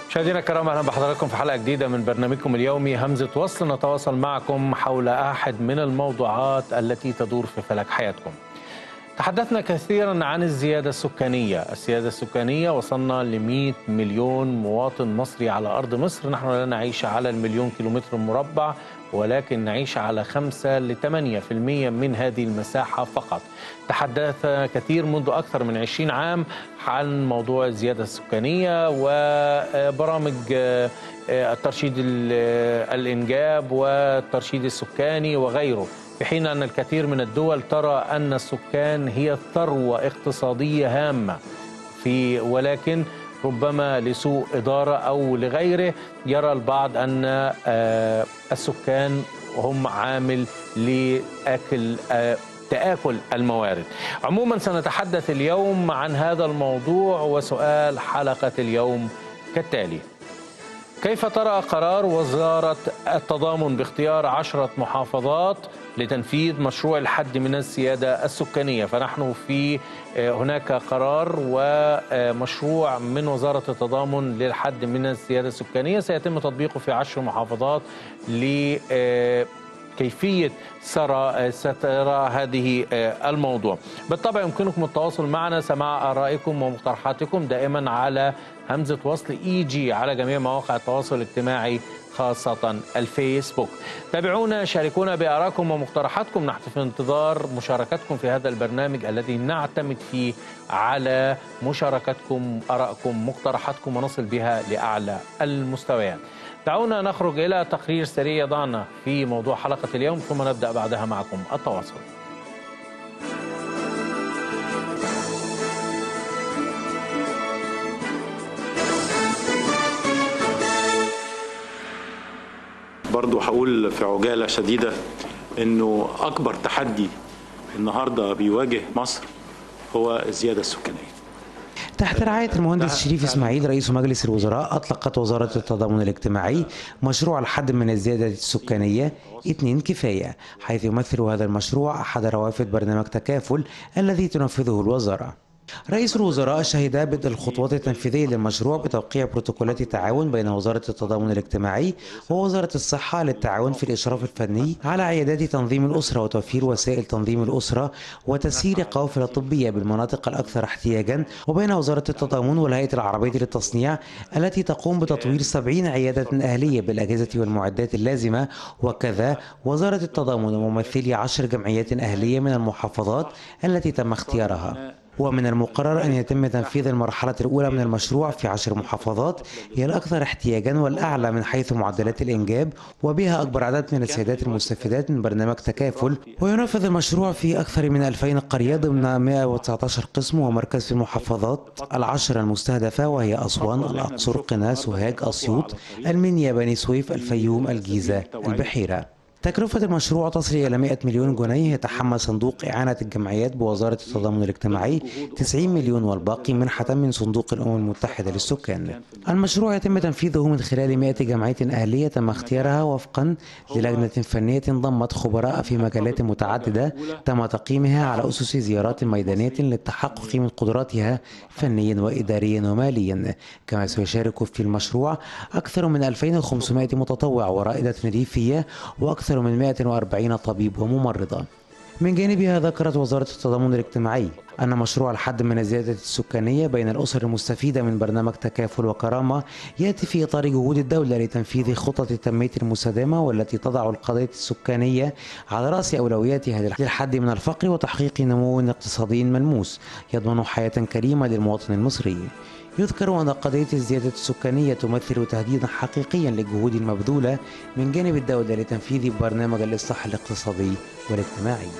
مشاهدينا الكرام اهلا بحضراتكم في حلقه جديده من برنامجكم اليومي همزه وصل نتواصل معكم حول احد من الموضوعات التي تدور في فلك حياتكم. تحدثنا كثيرا عن الزياده السكانيه، الزياده السكانيه وصلنا ل 100 مليون مواطن مصري على ارض مصر، نحن لا نعيش على المليون كيلومتر مربع ولكن نعيش على 5 ل 8% من هذه المساحه فقط. تحدث كثير منذ اكثر من 20 عام عن موضوع الزياده السكانيه وبرامج الترشيد الانجاب والترشيد السكاني وغيره في حين ان الكثير من الدول ترى ان السكان هي ثروه اقتصاديه هامه في ولكن ربما لسوء اداره او لغيره يرى البعض ان السكان هم عامل لاكل تآكل الموارد عموما سنتحدث اليوم عن هذا الموضوع وسؤال حلقة اليوم كالتالي كيف ترى قرار وزارة التضامن باختيار عشرة محافظات لتنفيذ مشروع الحد من السيادة السكانية فنحن في هناك قرار ومشروع من وزارة التضامن للحد من السيادة السكانية سيتم تطبيقه في عشر محافظات ل كيفية سرى سترى هذه الموضوع بالطبع يمكنكم التواصل معنا سماع آرائكم ومقترحاتكم دائما على همزة وصل إي جي على جميع مواقع التواصل الاجتماعي خاصة الفيسبوك تابعونا شاركونا بآرائكم ومقترحاتكم نحن في انتظار مشاركتكم في هذا البرنامج الذي نعتمد فيه على مشاركتكم آرائكم مقترحاتكم ونصل بها لأعلى المستويات دعونا نخرج إلى تقرير سريع يضعنا في موضوع حلقة اليوم ثم نبدأ بعدها معكم التواصل برضو هقول في عجالة شديدة انه اكبر تحدي النهاردة بيواجه مصر هو الزيادة السكانية تحت رعاية المهندس شريف إسماعيل رئيس مجلس الوزراء أطلقت وزارة التضامن الاجتماعي مشروع الحد من الزيادة السكانية اثنين كفاية حيث يمثل هذا المشروع أحد روافد برنامج تكافل الذي تنفذه الوزارة رئيس الوزراء شهد بدء الخطوات التنفيذية للمشروع بتوقيع بروتوكولات تعاون بين وزارة التضامن الاجتماعي ووزارة الصحة للتعاون في الإشراف الفني على عيادات تنظيم الأسرة وتوفير وسائل تنظيم الأسرة وتسيير قوافل طبية بالمناطق الأكثر احتياجا وبين وزارة التضامن والهيئة العربية للتصنيع التي تقوم بتطوير 70 عيادة أهلية بالأجهزة والمعدات اللازمة وكذا وزارة التضامن وممثلي عشر جمعيات أهلية من المحافظات التي تم اختيارها ومن المقرر أن يتم تنفيذ المرحلة الأولى من المشروع في عشر محافظات هي الأكثر احتياجا والأعلى من حيث معدلات الإنجاب وبها أكبر عدد من السيدات المستفيدات من برنامج تكافل وينفذ المشروع في أكثر من 2000 قرية ضمن 119 قسم ومركز في المحافظات العشر المستهدفة وهي أسوان الأقصر قنا سوهاج أسيوط المنيا بني سويف الفيوم الجيزة البحيرة تكلفة المشروع تصل إلى 100 مليون جنيه يتحمل صندوق إعانة الجمعيات بوزارة التضامن الاجتماعي 90 مليون والباقي منحة من صندوق الأمم المتحدة للسكان. المشروع يتم تنفيذه من خلال 100 جمعية أهلية تم اختيارها وفقا للجنة فنية ضمت خبراء في مجالات متعددة تم تقييمها على أسس زيارات ميدانية للتحقق من قدراتها فنيا وإداريا وماليا كما سيشارك في المشروع أكثر من 2500 متطوع ورائدة ريفية وأكثر أكثر من 140 طبيب وممرضة من جانبها ذكرت وزارة التضامن الاجتماعي أن مشروع الحد من الزيادة السكانية بين الأسر المستفيدة من برنامج تكافل وكرامة يأتي في إطار جهود الدولة لتنفيذ خطط التنمية المستدامة والتي تضع القضية السكانية على رأس أولوياتها للحد من الفقر وتحقيق نمو اقتصادي ملموس يضمن حياة كريمة للمواطن المصري يذكر أن قضية الزيادة السكانية تمثل تهديدا حقيقيا للجهود المبذولة من جانب الدولة لتنفيذ برنامج الإصلاح الاقتصادي والاجتماعي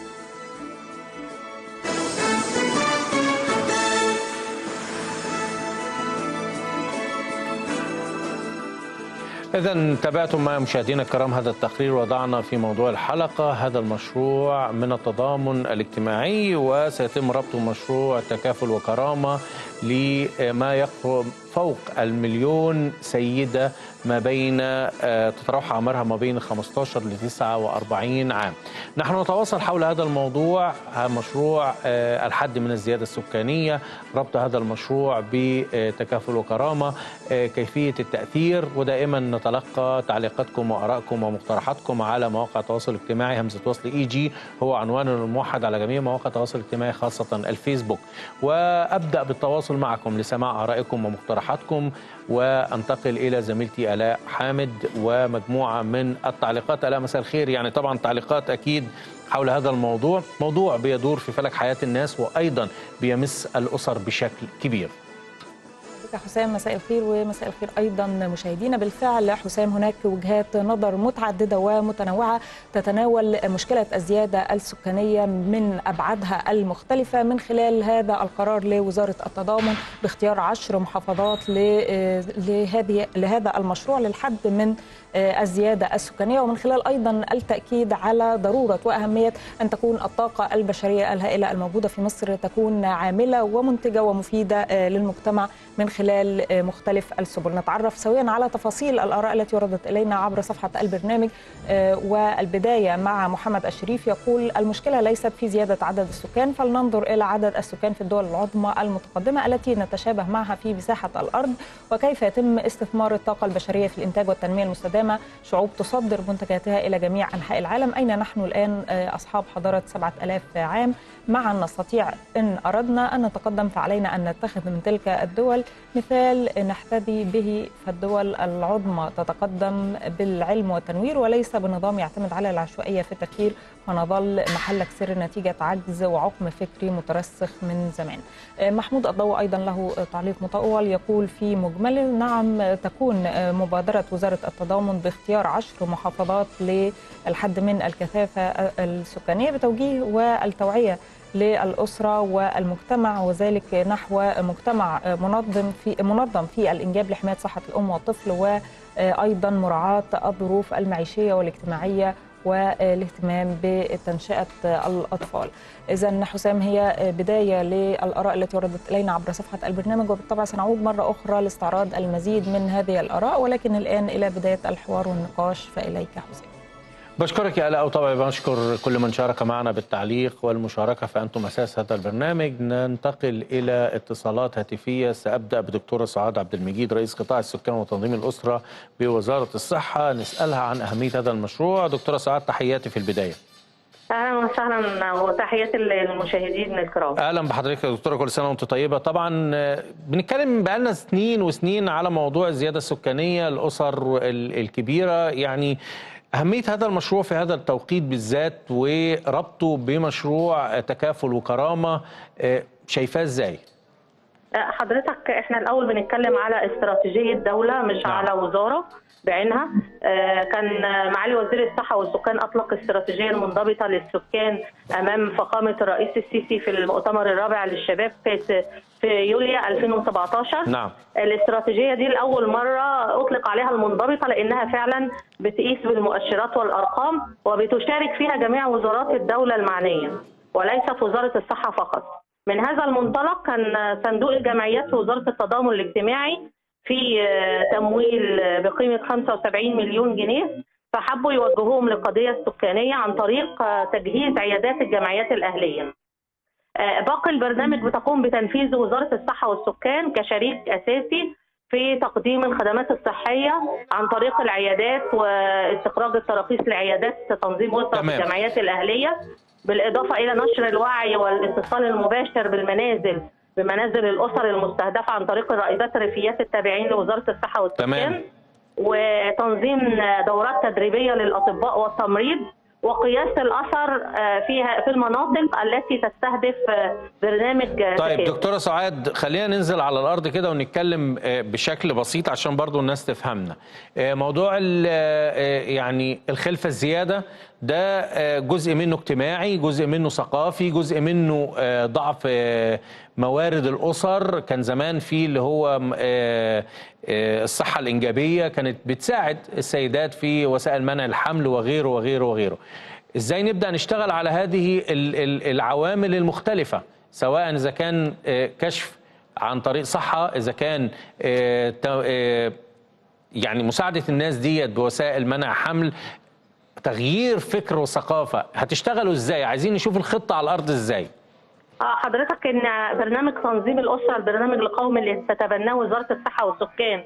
إذا تابعتم معي مشاهدينا الكرام هذا التقرير وضعنا في موضوع الحلقة هذا المشروع من التضامن الاجتماعي وسيتم ربط مشروع تكافل وكرامة لما يقرب فوق المليون سيدة ما بين آه، تتراوح أعمارها ما بين 15 ل 49 عام نحن نتواصل حول هذا الموضوع آه، مشروع آه، الحد من الزيادة السكانية ربط هذا المشروع بتكافل وكرامة آه، كيفية التأثير ودائما نتلقى تعليقاتكم وآرائكم ومقترحاتكم على مواقع التواصل الاجتماعي همزة وصل إي جي هو عنوان الموحد على جميع مواقع التواصل الاجتماعي خاصة الفيسبوك وأبدأ بالتواصل معكم لسماع آرائكم ومقترحاتكم وانتقل الى زميلتي الاء حامد ومجموعه من التعليقات الاء مساء الخير يعني طبعا تعليقات اكيد حول هذا الموضوع موضوع بيدور في فلك حياه الناس وايضا بيمس الاسر بشكل كبير بك يا حسام مساء الخير ومساء الخير ايضا مشاهدينا بالفعل حسام هناك وجهات نظر متعدده ومتنوعه تتناول مشكله الزياده السكانيه من ابعادها المختلفه من خلال هذا القرار لوزاره التضامن باختيار عشر محافظات ل- لهذه لهذا المشروع للحد من الزياده السكانيه ومن خلال ايضا التاكيد على ضروره واهميه ان تكون الطاقه البشريه الهائله الموجوده في مصر تكون عامله ومنتجه ومفيده للمجتمع من خلال مختلف السبل نتعرف سويا على تفاصيل الآراء التي وردت إلينا عبر صفحة البرنامج آه، والبداية مع محمد الشريف يقول المشكلة ليست في زيادة عدد السكان فلننظر إلى عدد السكان في الدول العظمى المتقدمة التي نتشابه معها في مساحة الأرض وكيف يتم استثمار الطاقة البشرية في الإنتاج والتنمية المستدامة شعوب تصدر منتجاتها إلى جميع أنحاء العالم أين نحن الآن آه، أصحاب حضارة 7000 عام معا نستطيع إن أردنا أن نتقدم فعلينا أن نتخذ من تلك الدول مثال نحتذي به فالدول العظمى تتقدم بالعلم والتنوير وليس بنظام يعتمد على العشوائية في التفكير ونظل محلك سر نتيجة عجز وعقم فكري مترسخ من زمان محمود الضوء أيضا له تعليق مطول يقول في مجمل نعم تكون مبادرة وزارة التضامن باختيار عشر محافظات للحد من الكثافة السكانية بتوجيه والتوعية للأسرة والمجتمع وذلك نحو مجتمع منظم في منظم في الإنجاب لحماية صحة الأم والطفل وأيضا مراعاة الظروف المعيشية والاجتماعية والاهتمام بتنشئة الأطفال إذا حسام هي بداية للآراء التي وردت إلينا عبر صفحة البرنامج وبالطبع سنعود مرة أخرى لاستعراض المزيد من هذه الآراء ولكن الآن إلى بداية الحوار والنقاش فإليك حسام بشكرك يا آلاء وطبعا بشكر كل من شارك معنا بالتعليق والمشاركة فأنتم أساس هذا البرنامج ننتقل إلى اتصالات هاتفية سأبدأ بدكتورة سعاد عبد المجيد رئيس قطاع السكان وتنظيم الأسرة بوزارة الصحة نسألها عن أهمية هذا المشروع دكتورة سعاد تحياتي في البداية اهلا وسهلا وتحياتي للمشاهدين الكرام اهلا بحضرتك يا دكتوره كل سنه وانت طيبه طبعا آه، بنتكلم بقالنا سنين وسنين على موضوع الزياده السكانيه الاسر ال- الكبيره يعني أهمية هذا المشروع في هذا التوقيت بالذات وربطه بمشروع تكافل وكرامة آه، شايفاه ازاي؟ حضرتك احنا الاول بنتكلم على استراتيجيه دوله مش نعم. على وزاره بعينها آه، كان معالي وزير الصحه والسكان اطلق استراتيجيه منضبطه للسكان امام فخامه الرئيس السيسي في المؤتمر الرابع للشباب في في يوليو 2017 نعم الاستراتيجيه دي لاول مره اطلق عليها المنضبطه لانها فعلا بتقيس بالمؤشرات والارقام وبتشارك فيها جميع وزارات الدوله المعنيه وليست وزاره الصحه فقط. من هذا المنطلق كان صندوق الجمعيات في وزاره التضامن الاجتماعي في آه، تمويل آه، بقيمه 75 مليون جنيه فحبوا يوجهوهم للقضيه السكانيه عن طريق آه، تجهيز عيادات الجمعيات الاهليه. آه، باقي البرنامج بتقوم بتنفيذ وزارة الصحة والسكان كشريك أساسي في تقديم الخدمات الصحية عن طريق العيادات واستخراج التراخيص لعيادات تنظيم وسط تمام. الجمعيات الأهلية بالإضافة إلى نشر الوعي والاتصال المباشر بالمنازل بمنازل الأسر المستهدفة عن طريق الرائدات الريفيات التابعين لوزارة الصحة والسكان تمام. وتنظيم دورات تدريبيه للاطباء والتمريض وقياس الاثر آه، فيها في المناطق التي تستهدف آه، برنامج آه، طيب تكافل. دكتورة سعاد خلينا ننزل على الأرض كده ونتكلم آه، بشكل بسيط عشان برضو الناس تفهمنا آه، موضوع ال- آه، يعني الخلفة الزيادة ده آه، جزء منه اجتماعي جزء منه ثقافي جزء منه آه، ضعف آه، موارد الأسر كان زمان في اللي هو م- آه، آه، الصحة الإنجابية كانت بتساعد السيدات في وسائل منع الحمل وغيره وغيره وغيره ازاي نبدا نشتغل على هذه ال- ال- العوامل المختلفه سواء اذا كان آه، كشف عن طريق صحة إذا كان آه، تا- آه، يعني مساعدة الناس ديت بوسائل منع حمل تغيير فكر وثقافة هتشتغلوا إزاي عايزين نشوف الخطة على الأرض إزاي آه، حضرتك ان برنامج تنظيم الاسره البرنامج القومي اللي تتبناه وزاره الصحه والسكان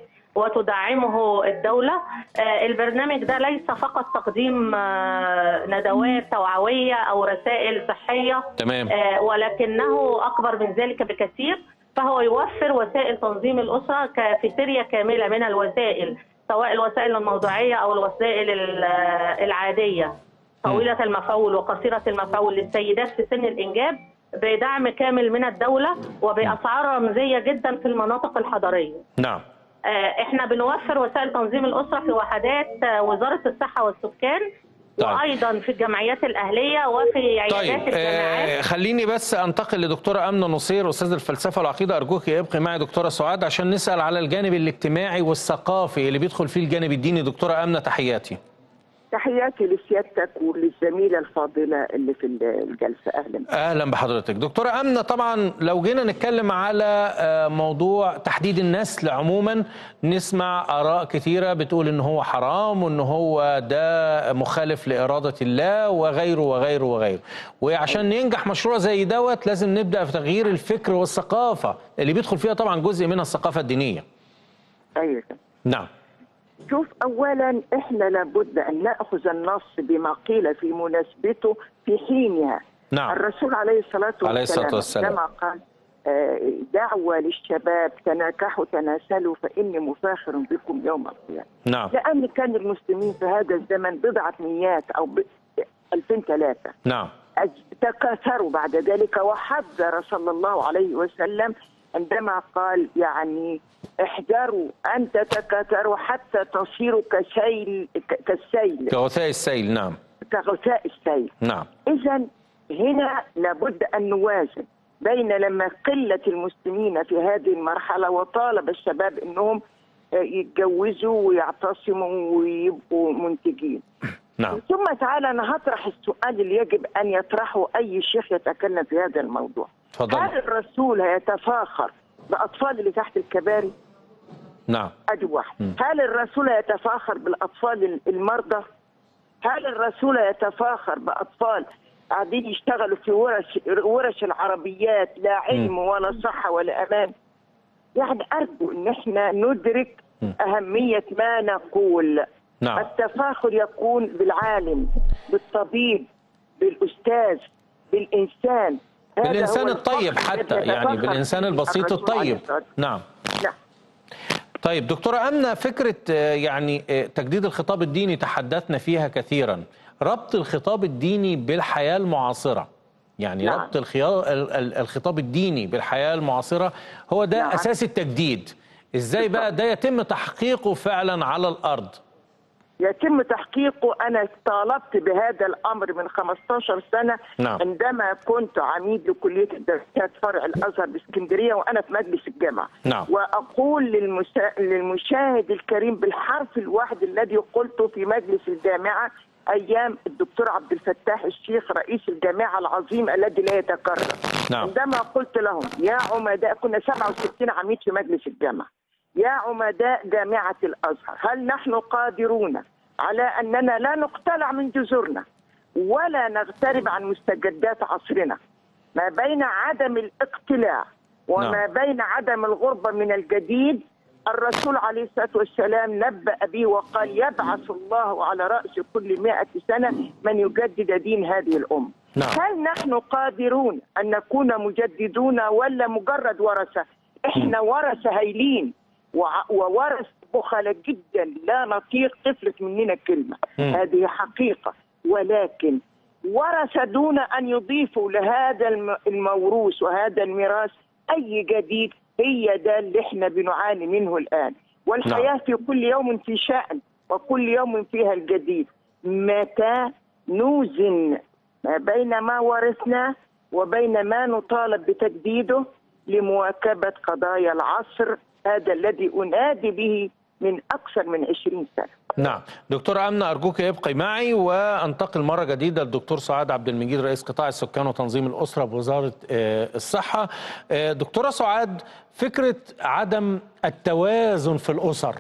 وتدعمه الدوله آه، البرنامج ده ليس فقط تقديم آه، ندوات توعويه او رسائل صحيه تمام. آه، ولكنه اكبر من ذلك بكثير فهو يوفر وسائل تنظيم الاسره كافيتيريا كامله من الوسائل سواء الوسائل الموضوعيه او الوسائل ال- العاديه طويله المفعول وقصيره المفعول للسيدات في سن الانجاب بدعم كامل من الدوله وباسعار رمزيه جدا في المناطق الحضريه. نعم آه، احنا بنوفر وسائل تنظيم الاسره في وحدات آه، وزاره الصحه والسكان طيب. وايضا في الجمعيات الاهليه وفي عيادات طيب الجامعات آه خليني بس انتقل لدكتوره امنه نصير استاذ الفلسفه والعقيده ارجوك ابقي معي دكتوره سعاد عشان نسال على الجانب الاجتماعي والثقافي اللي بيدخل فيه الجانب الديني دكتوره امنه تحياتي تحياتي لسيادتك وللزميله الفاضله اللي في الجلسه اهلا اهلا بحضرتك دكتوره امنه طبعا لو جينا نتكلم على آه، موضوع تحديد النسل عموما نسمع اراء كثيره بتقول ان هو حرام وان هو ده مخالف لاراده الله وغيره وغيره وغيره وعشان ينجح مشروع زي دوت لازم نبدا في تغيير الفكر والثقافه اللي بيدخل فيها طبعا جزء منها الثقافه الدينيه ايوه نعم شوف اولا احنا لابد ان ناخذ النص بما قيل في مناسبته في حينها نعم الرسول عليه الصلاه والسلام عليه الصلاة والسلام. كما قال آه، دعوة للشباب تناكحوا تناسلوا فإني مفاخر بكم يوم القيامة نعم لأن كان المسلمين في هذا الزمن بضعة مئات أو ب- 2000 ثلاثة نعم تكاثروا بعد ذلك وحذر صلى الله عليه وسلم عندما قال يعني احذروا ان تتكاثروا حتى تصيروا كسيل ك- كالسيل كوثاء السيل نعم كغثاء السيل نعم اذا هنا لابد ان نوازن بين لما قله المسلمين في هذه المرحله وطالب الشباب انهم آه، يتجوزوا ويعتصموا ويبقوا منتجين نعم ثم تعالى انا هطرح السؤال اللي يجب ان يطرحه اي شيخ يتكلم في هذا الموضوع تفضل هل الرسول هيتفاخر باطفال اللي تحت الكباري نعم ادي واحد هل الرسول يتفاخر بالاطفال المرضى هل الرسول يتفاخر باطفال قاعدين يشتغلوا في ورش ورش العربيات لا علم ولا صحه ولا امان يعني ارجو ان احنا ندرك اهميه ما نقول نعم التفاخر يكون بالعالم بالطبيب بالاستاذ بالانسان هذا بالإنسان هو الطيب الفخر حتى الذي يعني يتفاخر بالإنسان به البسيط الرسول عليه الطيب الصلاة نعم والسلام. طيب دكتورة أمنة فكرة آه، يعني آه، تجديد الخطاب الديني تحدثنا فيها كثيرا ربط الخطاب الديني بالحياة المعاصرة يعني نعم. ربط الخيا- ال- ال- الخطاب الديني بالحياة المعاصرة هو ده نعم. أساس التجديد إزاي بقى ده يتم تحقيقه فعلا على الأرض يتم تحقيقه انا طالبت بهذا الامر من 15 سنه نعم. عندما كنت عميد لكليه الدراسات فرع الازهر باسكندريه وانا في مجلس الجامعه نعم. واقول للمسا... للمشاهد الكريم بالحرف الواحد الذي قلته في مجلس الجامعه ايام الدكتور عبد الفتاح الشيخ رئيس الجامعه العظيم الذي لا يتكرر نعم. عندما قلت لهم يا عمداء كنا 67 عميد في مجلس الجامعه يا عمداء جامعة الأزهر هل نحن قادرون على أننا لا نقتلع من جذورنا ولا نغترب عن مستجدات عصرنا ما بين عدم الاقتلاع وما نعم. بين عدم الغربة من الجديد الرسول عليه الصلاة والسلام نبأ به وقال يبعث الله على رأس كل مائة سنة من يجدد دين هذه الأمة نعم. هل نحن قادرون أن نكون مجددون ولا مجرد ورثة احنا ورثة هايلين وع- وورث بخلة جدا لا نطيق تفلت مننا كلمة مم. هذه حقيقة ولكن ورث دون أن يضيفوا لهذا الم- الموروث وهذا الميراث أي جديد هي ده اللي احنا بنعاني منه الآن والحياة نعم. في كل يوم في شأن وكل يوم فيها الجديد متى نوزن ما بين ما ورثناه وبين ما نطالب بتجديده لمواكبة قضايا العصر هذا الذي أنادي به من اكثر من 20 سنه نعم دكتورة أمنة أرجوك ابقي معي وأنتقل مرة جديدة للدكتور سعاد عبد المجيد رئيس قطاع السكان وتنظيم الأسرة بوزارة آه، الصحة آه، دكتورة سعاد فكرة عدم التوازن في الأسر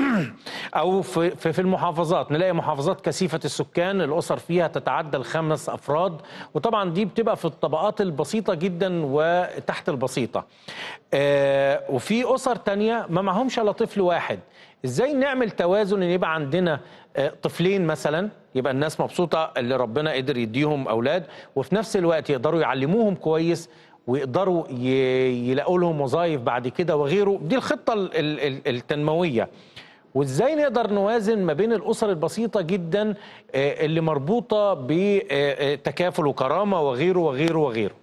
أو في, في في المحافظات نلاقي محافظات كثيفة السكان الأسر فيها تتعدى الخمس أفراد وطبعا دي بتبقى في الطبقات البسيطة جدا وتحت البسيطة آه، وفي أسر تانية ما معهمش إلا طفل واحد ازاي نعمل توازن ان يبقى عندنا آه، طفلين مثلا يبقى الناس مبسوطه اللي ربنا قدر يديهم اولاد وفي نفس الوقت يقدروا يعلموهم كويس ويقدروا ي- يلاقوا لهم وظائف بعد كده وغيره دي الخطه ال- ال- ال- التنمويه وازاي نقدر نوازن ما بين الاسر البسيطه جدا آه، اللي مربوطه بتكافل وكرامه وغيره وغيره وغيره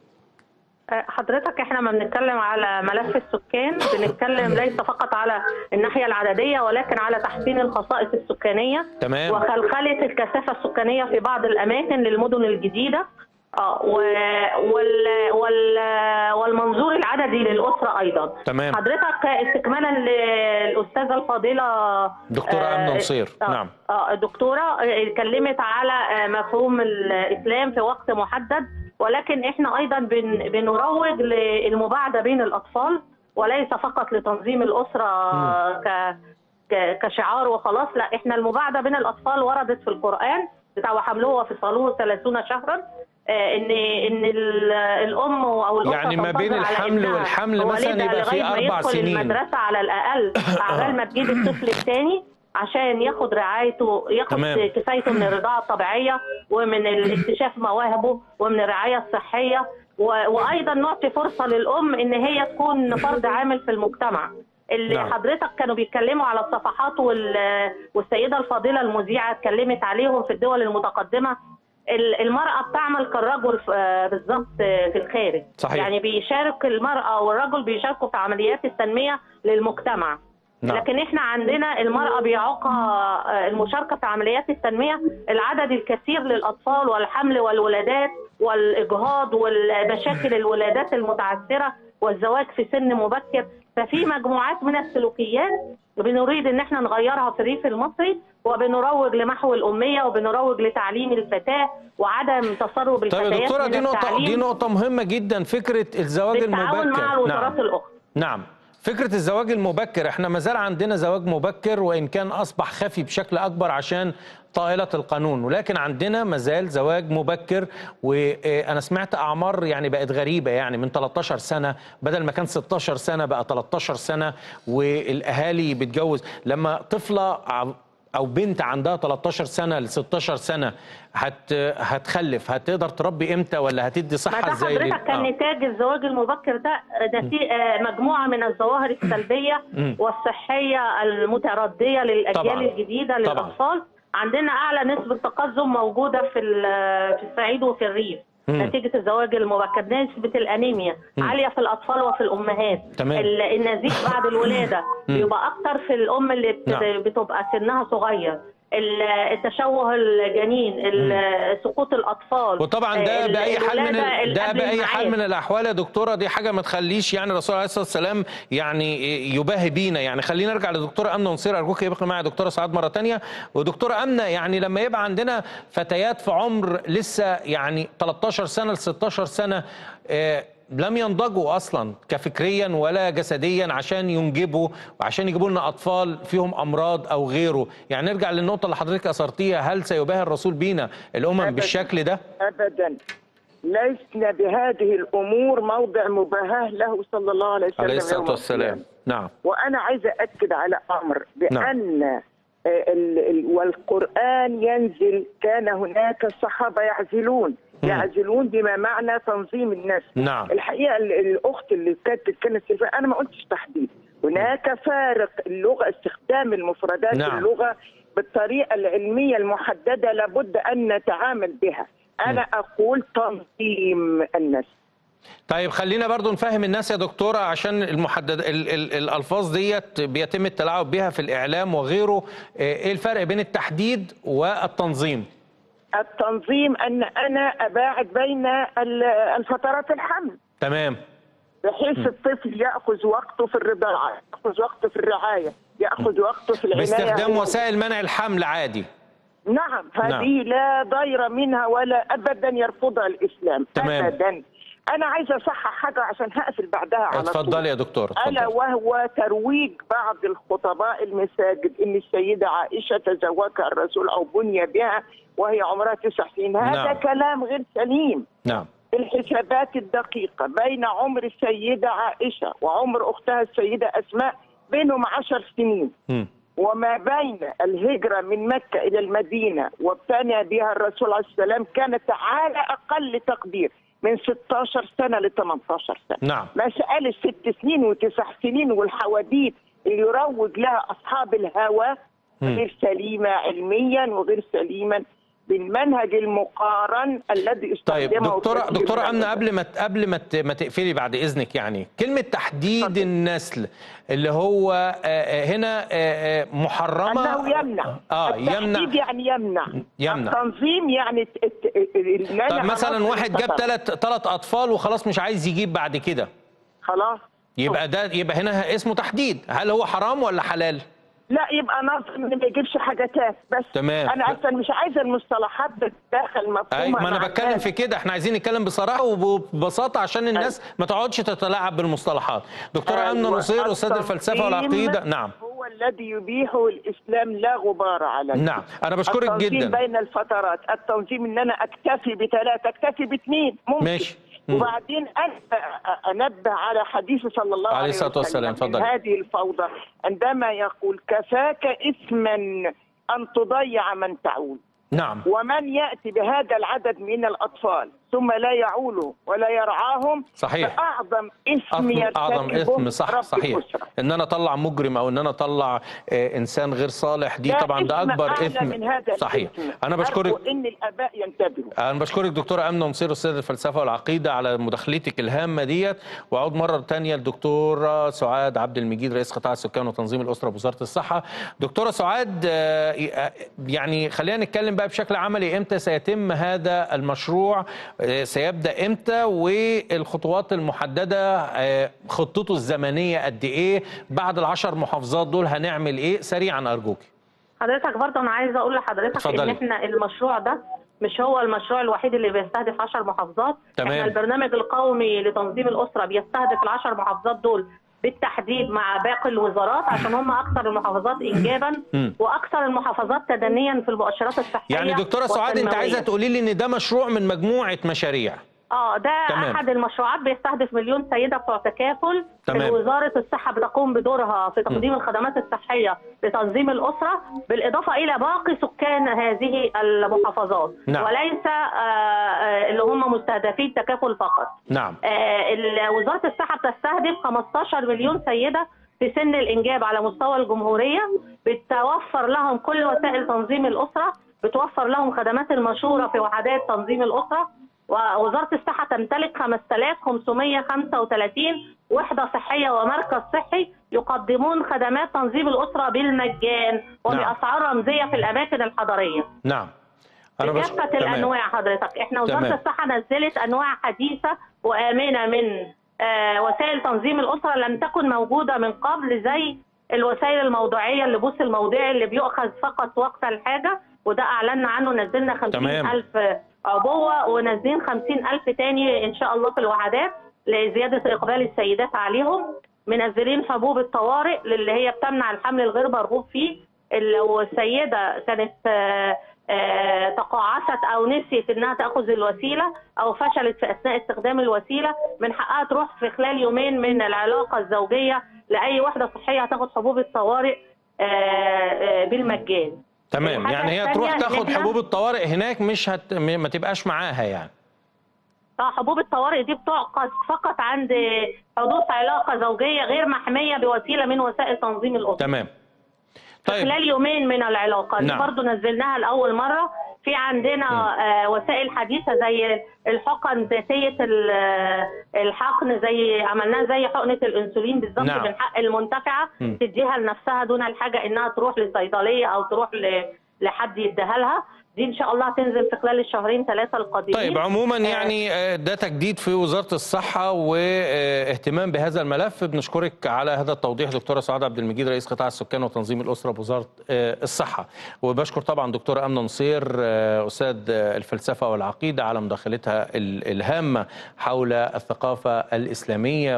حضرتك احنا ما بنتكلم على ملف السكان بنتكلم ليس فقط على الناحيه العدديه ولكن على تحسين الخصائص السكانيه تمام. وخلخله الكثافه السكانيه في بعض الاماكن للمدن الجديده اه و- وال وال والمنظور العددي للاسره ايضا تمام. حضرتك استكمالا للاستاذه الفاضله دكتورة آه، أمنة نصير. آه، نعم. اه الدكتوره آه، اتكلمت على آه، مفهوم الاسلام في وقت محدد ولكن احنا ايضا بن بنروج للمباعده بين الاطفال وليس فقط لتنظيم الاسره ك ك- كشعار وخلاص لا احنا المباعده بين الاطفال وردت في القران بتاع وحمله وفصاله 30 شهرا آه، ان ان ال- الام او الاسره يعني ما بين تنتظر على الحمل ابنها والحمل مثلا ووالدها يبقى في لغاية ما أربع يدخل سنين. المدرسه على الاقل عبال ما تجيب الطفل الثاني عشان ياخد رعايته ياخد تمام. كفايته من الرضاعه الطبيعيه ومن الاكتشاف مواهبه ومن الرعايه الصحيه و- وايضا نعطي فرصه للام ان هي تكون فرد عامل في المجتمع اللي نعم. نعم. حضرتك كانوا بيتكلموا على الصفحات وال- والسيده الفاضله المذيعه اتكلمت عليهم في الدول المتقدمه ال- المرأة بتعمل كالرجل في- آه، بالظبط آه، في الخارج صحيح. يعني بيشارك المرأة والرجل بيشاركوا في عمليات التنمية للمجتمع نعم. لكن احنا عندنا المرأة بيعوقها آه، المشاركة في عمليات التنمية العدد الكثير للأطفال والحمل والولادات والإجهاض والمشاكل الولادات المتعثرة والزواج في سن مبكر ففي مجموعات من السلوكيات بنريد ان احنا نغيرها في الريف المصري وبنروج لمحو الأمية وبنروج لتعليم الفتاة وعدم تسرب طيب الفتيات يا دكتوره من دي نقطه التعليم دي نقطه مهمه جدا فكره الزواج بالتعاون المبكر مع الوزارات الأخرى نعم فكرة الزواج المبكر احنا ما زال عندنا زواج مبكر وإن كان أصبح خفي بشكل أكبر عشان طائلة القانون ولكن عندنا ما زال زواج مبكر وأنا سمعت أعمار يعني بقت غريبة يعني من 13 سنة بدل ما كان 16 سنة بقى 13 سنة والأهالي بتجوز لما طفلة ع- او بنت عندها 13 سنه ل 16 سنه هت هتخلف هتقدر تربي امتى ولا هتدي ما صحه ده ازاي لل- حضرتك كان آه. نتاج الزواج المبكر ده نتيجة آه، مجموعة من الظواهر السلبية مم. والصحية المتردية للأجيال طبعاً. الجديدة طبعاً. للأطفال عندنا أعلى نسبة تقزم موجودة في ال- في الصعيد وفي الريف مم. نتيجة الزواج المبكر نسبة الأنيميا مم. عالية في الأطفال وفي الأمهات تمام. ال- النزيف بعد الولادة مم. بيبقى أكتر في الأم اللي بت- نعم. بتبقى سنها صغير ال- التشوه الجنين ال- سقوط الأطفال وطبعا ده ال- باي حال من الولادة ال- ده قبل باي حال الميعاد. من الاحوال يا دكتوره دي حاجه ما تخليش يعني الرسول عليه الصلاه والسلام يعني يباهي بينا يعني خلينا نرجع لدكتوره امنه نصير ارجوك يبقى معايا دكتوره سعاد مره تانية ودكتوره امنه يعني لما يبقى عندنا فتيات في عمر لسه يعني 13 سنه ل 16 سنه آه، لم ينضجوا اصلا كفكريا ولا جسديا عشان ينجبوا وعشان يجيبوا لنا اطفال فيهم امراض او غيره يعني نرجع للنقطه اللي حضرتك اثرتيها هل سيباهي الرسول بينا الامم أبداً. بالشكل ده ابدا لسنا بهذه الامور موضع مباهاه له صلى الله عليه وسلم عليه يوم الصلاه والسلام القيامة. نعم وانا عايزه اكد على امر بان آه، ال- ال- والقران ينزل كان هناك الصحابه يعزلون مم. يعزلون بما معنى تنظيم الناس نعم الحقيقه ال- الاخت اللي كانت تتكلم في انا ما قلتش تحديد هناك فارق اللغه استخدام المفردات نعم. اللغه بالطريقه العلميه المحدده لابد ان نتعامل بها انا اقول تنظيم الناس طيب خلينا برضو نفهم الناس يا دكتورة عشان المحدد ال ال الألفاظ ديت بيتم التلاعب بها في الإعلام وغيره آه، إيه الفرق بين التحديد والتنظيم؟ التنظيم ان انا اباعد بين ال- الفترات الحمل تمام بحيث الطفل ياخذ وقته في الرضاعه ياخذ وقته في الرعايه ياخذ وقته في العنايه باستخدام هو- وسائل منع الحمل عادي نعم هذه نعم. لا ضير منها ولا ابدا يرفضها الاسلام تمام. ابدا انا عايزه اصحح حاجه عشان هقفل بعدها على طول اتفضلي يا دكتور الا اتفضلي وهو ترويج بعض الخطباء المساجد ان السيده عائشه تزوجها الرسول او بني بها وهي عمرها تسع سنين هذا نعم. كلام غير سليم نعم الحسابات الدقيقة بين عمر السيدة عائشة وعمر أختها السيدة أسماء بينهم عشر سنين مم. وما بين الهجرة من مكة إلى المدينة وابتنى بها الرسول عليه السلام كانت على أقل تقدير من 16 سنة ل 18 سنة نعم مسألة ست سنين وتسع سنين والحواديت اللي يروج لها أصحاب الهوى مم. غير سليمة علميا وغير سليما بالمنهج المقارن الذي طيب استخدمه دكتورة كثير دكتورة من أمنة قبل ما قبل ما ت- ما تقفلي بعد إذنك يعني كلمة تحديد اتفضل. النسل اللي هو آه، آه، هنا آه، آه، محرمة أنه يمنع اه التحديد يمنع يعني يمنع يمنع. التنظيم يعني الت- الت- المانع طب مثلا عناصر واحد جاب الخطر. ثلاث ثلاث أطفال وخلاص مش عايز يجيب بعد كده خلاص يبقى ده يبقى هنا اسمه تحديد هل هو حرام ولا حلال؟ لا يبقى نظم ان ما يجيبش حاجات بس تمام. انا اصلا مش عايزه المصطلحات تتداخل مفهومه أي ما أنا مع بتكلم الناس. في كده احنا عايزين نتكلم بصراحة وببساطة عشان الناس ما تقعدش تتلاعب بالمصطلحات دكتورة أمنة أيوة. نصير أستاذ الفلسفة والعقيدة التنظيم نعم هو الذي يبيحه الاسلام لا غبار عليه نعم أنا بشكرك التنظيم جدا بين الفترات التنظيم ان انا اكتفي بثلاثه اكتفي باثنين ممكن ماشي. مم. وبعدين أن- انبه على حديث صلى الله عليه عليه الصلاة وسلم والسلام. من اتفضل. هذه الفوضى عندما يقول كفاك اثما ان تضيع من تعول نعم ومن ياتي بهذا العدد من الاطفال ثم لا يعوله ولا يرعاهم صحيح. فاعظم اثم أعظم- اعظم يرتكبه اثم صح رب صحيح الأسرة. ان انا اطلع مجرم او ان انا اطلع آه، انسان غير صالح دي لا طبعا ده إثم اكبر أعلى اثم من هذا صحيح الإثم. انا أرجو بشكرك ان الاباء ينتبهوا انا بشكرك دكتوره امنه نصير استاذ الفلسفه والعقيده على مداخلتك الهامه ديت واعود مره ثانيه للدكتوره سعاد عبد المجيد رئيس قطاع السكان وتنظيم الاسره بوزاره الصحه دكتوره سعاد آه، آه، يعني خلينا نتكلم بقى بشكل عملي امتى سيتم هذا المشروع آه، سيبدا امتى والخطوات المحدده آه، خطته الزمنيه قد ايه بعد العشر محافظات دول هنعمل ايه سريعا ارجوك حضرتك برضه انا عايزه اقول لحضرتك اتفضلي. ان احنا المشروع ده مش هو المشروع الوحيد اللي بيستهدف 10 محافظات تمام. احنا البرنامج القومي لتنظيم الاسره بيستهدف العشر محافظات دول بالتحديد مع باقي الوزارات عشان هم اكثر المحافظات انجابا مم. واكثر المحافظات تدنيا في المؤشرات الصحيه يعني دكتوره سعاد انت عايزه والتنموية. تقولي لي ان ده مشروع من مجموعه مشاريع اه ده تمام. احد المشروعات بيستهدف مليون سيده بتوع تكافل تمام. وزاره الصحه بتقوم بدورها في تقديم الخدمات الصحيه لتنظيم الاسره بالاضافه الى باقي سكان هذه المحافظات نعم. وليس آه، آه، اللي هم مستهدفين تكافل فقط نعم آه، ال- وزاره الصحه بتستهدف 15 مليون سيده في سن الانجاب على مستوى الجمهوريه بتوفر لهم كل وسائل تنظيم الاسره بتوفر لهم خدمات المشوره في وحدات تنظيم الاسره ووزاره الصحه تمتلك 5535 وحده صحيه ومركز صحي يقدمون خدمات تنظيم الاسره بالمجان وباسعار رمزيه في الاماكن الحضريه نعم بش- بكافة تمام. الأنواع حضرتك احنا وزارة تمام. الصحة نزلت أنواع حديثة وآمنة من آه، وسائل تنظيم الأسرة لم تكن موجودة من قبل زي الوسائل الموضوعية اللي بوس الموضعي اللي بيؤخذ فقط وقت الحاجة وده أعلنا عنه نزلنا 50 تمام. ألف عبوة ونازلين 50 ألف تاني إن شاء الله في الوحدات لزيادة إقبال السيدات عليهم منزلين حبوب الطوارئ اللي هي بتمنع الحمل الغير مرغوب فيه لو السيدة كانت آه، آه، تقاعست او نسيت انها تاخذ الوسيله او فشلت في اثناء استخدام الوسيله من حقها تروح في خلال يومين من العلاقه الزوجيه لاي وحده صحيه هتاخد حبوب الطوارئ آه، آه، بالمجان تمام الحاجة يعني هي الثانية تروح إن تاخد إحنا- حبوب الطوارئ هناك مش هت... م- ما تبقاش معاها يعني اه حبوب الطوارئ دي بتعقد فقط عند حدوث علاقه زوجيه غير محميه بوسيله من وسائل تنظيم الاسره تمام في طيب خلال يومين من العلاقه دي نعم. برضو نزلناها لاول مره في عندنا آه وسائل حديثه زي الحقن ذاتيه ال- آه، الحقن زي عملناها زي حقنه الانسولين بالظبط نعم. من حق المنتفعه مم. تديها لنفسها دون الحاجه انها تروح للصيدليه او تروح ل لحد يديها لها دي ان شاء الله هتنزل في خلال الشهرين ثلاثه القادمين طيب عموما يعني آه، ده تجديد في وزاره الصحه واهتمام بهذا الملف بنشكرك على هذا التوضيح دكتوره سعاد عبد المجيد رئيس قطاع السكان وتنظيم الاسره بوزاره آه، الصحه وبشكر طبعا دكتوره امنه نصير آه، استاذ الفلسفه والعقيده على مداخلتها ال- الهامه حول الثقافه الاسلاميه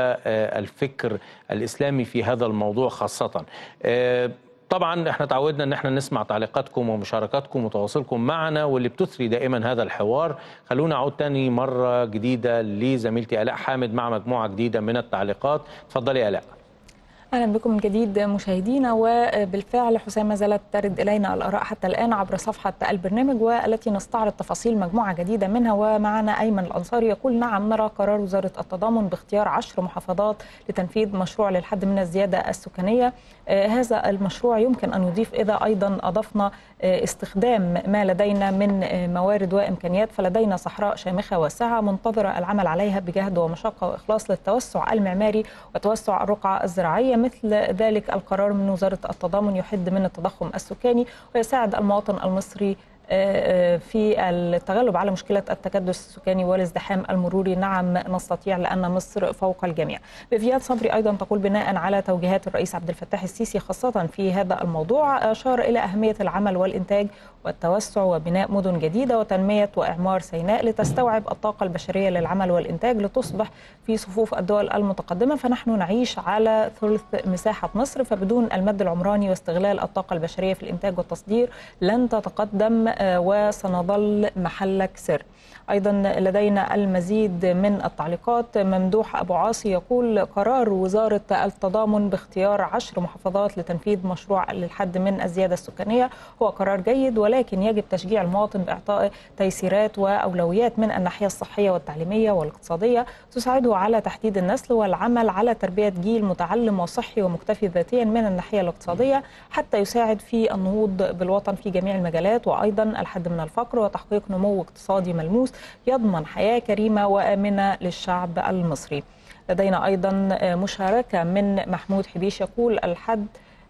والفكر الاسلامي في هذا الموضوع خاصه آه، طبعا احنا تعودنا ان احنا نسمع تعليقاتكم ومشاركاتكم وتواصلكم معنا واللي بتثري دائما هذا الحوار خلونا اعود تاني مره جديده لزميلتي الاء حامد مع مجموعه جديده من التعليقات اتفضلي يا الاء اهلا بكم من جديد مشاهدينا وبالفعل حسام ما زالت ترد الينا الاراء حتى الان عبر صفحه البرنامج والتي نستعرض تفاصيل مجموعه جديده منها ومعنا ايمن الانصاري يقول نعم نرى قرار وزاره التضامن باختيار عشر محافظات لتنفيذ مشروع للحد من الزياده السكانيه آه، هذا المشروع يمكن ان يضيف اذا ايضا اضفنا آه، استخدام ما لدينا من آه، موارد وامكانيات فلدينا صحراء شامخه واسعه منتظره العمل عليها بجهد ومشقه واخلاص للتوسع المعماري وتوسع الرقعه الزراعيه مثل ذلك القرار من وزاره التضامن يحد من التضخم السكاني ويساعد المواطن المصري آه، آه، في التغلب على مشكلة التكدس السكاني والازدحام المروري نعم نستطيع لأن مصر فوق الجميع بفيات صبري أيضا تقول بناء على توجيهات الرئيس عبد الفتاح السيسي خاصة في هذا الموضوع أشار إلى أهمية العمل والإنتاج والتوسع وبناء مدن جديدة وتنمية وإعمار سيناء لتستوعب الطاقة البشرية للعمل والإنتاج لتصبح في صفوف الدول المتقدمة فنحن نعيش على ثلث مساحة مصر فبدون المد العمراني واستغلال الطاقة البشرية في الإنتاج والتصدير لن تتقدم آه، وسنظل محلك سر أيضا لدينا المزيد من التعليقات ممدوح أبو عاصي يقول قرار وزارة التضامن باختيار عشر محافظات لتنفيذ مشروع للحد من الزيادة السكانية هو قرار جيد ولكن يجب تشجيع المواطن بإعطاء تيسيرات وأولويات من الناحية الصحية والتعليمية والاقتصادية تساعده على تحديد النسل والعمل على تربية جيل متعلم وصحي ومكتفي ذاتيا من الناحية الاقتصادية حتى يساعد في النهوض بالوطن في جميع المجالات وأيضا الحد من الفقر وتحقيق نمو اقتصادي ملموس يضمن حياة كريمة وآمنة للشعب المصري لدينا أيضا مشاركة من محمود حبيش يقول الحد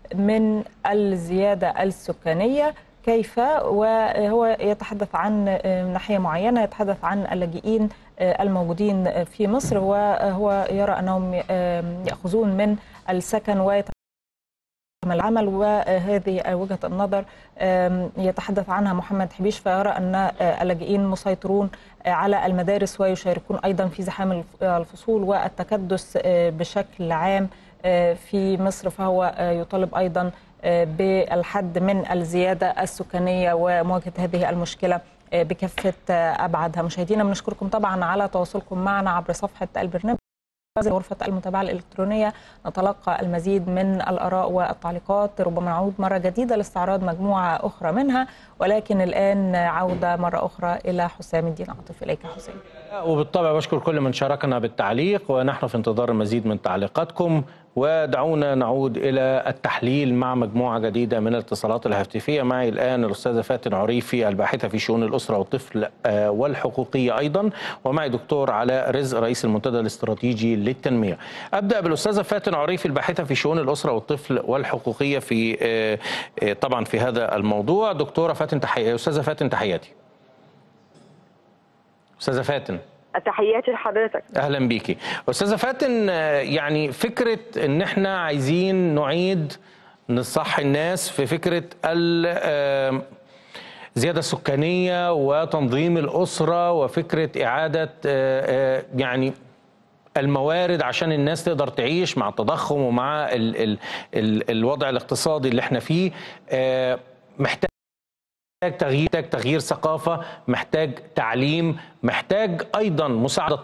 من الزيادة السكانية كيف وهو يتحدث عن ناحية معينة يتحدث عن اللاجئين الموجودين في مصر وهو يرى أنهم يأخذون من السكن ويتحدث العمل وهذه وجهة النظر يتحدث عنها محمد حبيش فيرى أن اللاجئين مسيطرون على المدارس ويشاركون أيضا في زحام الفصول والتكدس بشكل عام في مصر فهو يطالب أيضا بالحد من الزيادة السكانية ومواجهة هذه المشكلة بكافة أبعادها مشاهدينا بنشكركم طبعا على تواصلكم معنا عبر صفحة البرنامج غرفة المتابعة الإلكترونية نتلقى المزيد من الآراء والتعليقات ربما نعود مرة جديدة لاستعراض مجموعة أخرى منها ولكن الآن عودة مرة أخرى إلى حسام الدين عاطف إليك حسام وبالطبع بشكر كل من شاركنا بالتعليق ونحن في انتظار المزيد من تعليقاتكم ودعونا نعود إلى التحليل مع مجموعة جديدة من الاتصالات الهاتفية معي الآن الأستاذة فاتن عريفي الباحثة في شؤون الأسرة والطفل والحقوقية أيضا ومعي دكتور علاء رزق رئيس المنتدى الاستراتيجي للتنمية أبدأ بالأستاذة فاتن عريفي الباحثة في شؤون الأسرة والطفل والحقوقية في طبعا في هذا الموضوع دكتورة فاتن تحية أستاذة فاتن تحياتي أستاذة فاتن تحياتي لحضرتك اهلا بيكي استاذه فاتن يعني فكره ان احنا عايزين نعيد نصحي الناس في فكره الزياده السكانيه وتنظيم الاسره وفكره اعاده يعني الموارد عشان الناس تقدر تعيش مع التضخم ومع ال ال ال الوضع الاقتصادي اللي احنا فيه محتاج محتاج تغيير محتاج تغيير ثقافه محتاج تعليم محتاج ايضا مساعده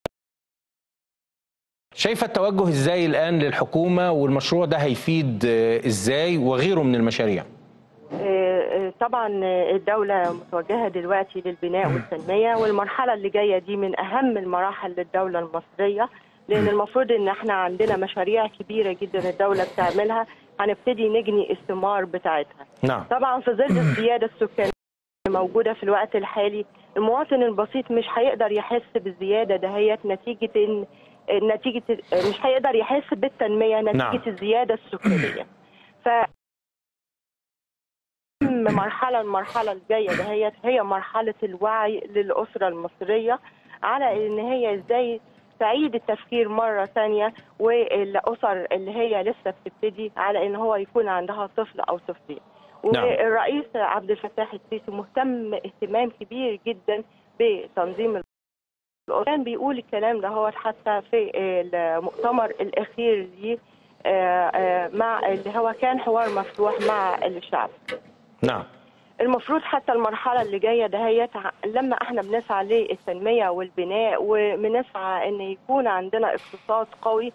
شايفه التوجه ازاي الان للحكومه والمشروع ده هيفيد ازاي وغيره من المشاريع طبعا الدولة متوجهة دلوقتي للبناء والتنمية والمرحلة اللي جاية دي من أهم المراحل للدولة المصرية لأن المفروض إن احنا عندنا مشاريع كبيرة جدا الدولة بتعملها هنبتدي نجني الثمار بتاعتها نعم. طبعا في ظل الزياده السكانيه موجوده في الوقت الحالي المواطن البسيط مش هيقدر يحس بالزياده دهيت نتيجه ان نتيجه مش هيقدر يحس بالتنميه نتيجه نعم. الزياده السكانيه ف المرحله المرحله الجايه دهيت هي مرحله الوعي للاسره المصريه على ان هي ازاي تعيد التفكير مرة تانية والأسر اللي هي لسه بتبتدي على إن هو يكون عندها طفل أو طفلين نعم. والرئيس عبد الفتاح السيسي مهتم اهتمام كبير جدا بتنظيم الأسرة كان بيقول الكلام ده هو حتى في المؤتمر الأخير ليه آه، آه، مع اللي هو كان حوار مفتوح مع الشعب نعم المفروض حتى المرحلة اللي جاية دهيت ع- لما احنا بنسعى للتنمية والبناء وبنسعى ان يكون عندنا اقتصاد قوي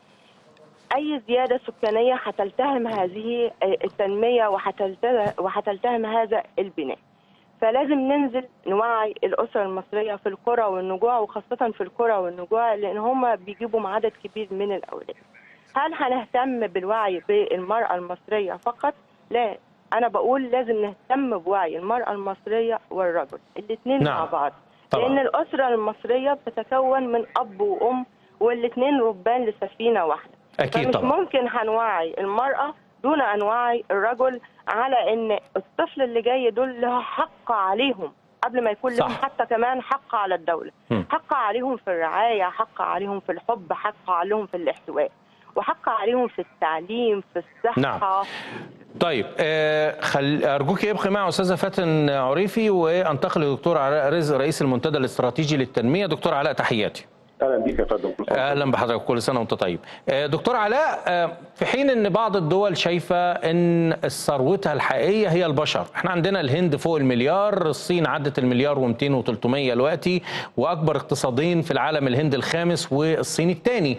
اي زيادة سكانية هتلتهم هذه التنمية وهتلت- وهتلتهم هذا البناء فلازم ننزل نوعي الأسرة المصرية في القرى والنجوع وخاصة في القرى والنجوع لأن هم بيجيبوا عدد كبير من الأولاد هل هنهتم بالوعي بالمرأة المصرية فقط؟ لا أنا بقول لازم نهتم بوعي المرأة المصرية والرجل الاثنين نعم. مع بعض طبعا. لأن الأسرة المصرية بتتكون من أب وأم والاثنين ربان لسفينة واحدة أكيد فمش طبعا. ممكن هنوعي المرأة دون أن نوعي الرجل على أن الطفل اللي جاي دول له حق عليهم قبل ما يكون لهم صح. حتى كمان حق على الدولة مم. حق عليهم في الرعاية حق عليهم في الحب حق عليهم في الاحتواء وحق عليهم في التعليم في الصحة نعم. طيب آه، خل... ارجوك ابقي مع استاذه فاتن عريفي وانتقل لدكتور علاء رزق رئيس المنتدى الاستراتيجي للتنميه دكتور علاء تحياتي اهلا بيك يا فندم كل سنة اهلا بحضرتك كل سنه وانت طيب آه، دكتور علاء آه، في حين ان بعض الدول شايفه ان ثروتها الحقيقيه هي البشر احنا عندنا الهند فوق المليار الصين عدت المليار و200 و300 دلوقتي واكبر اقتصادين في العالم الهند الخامس والصين الثاني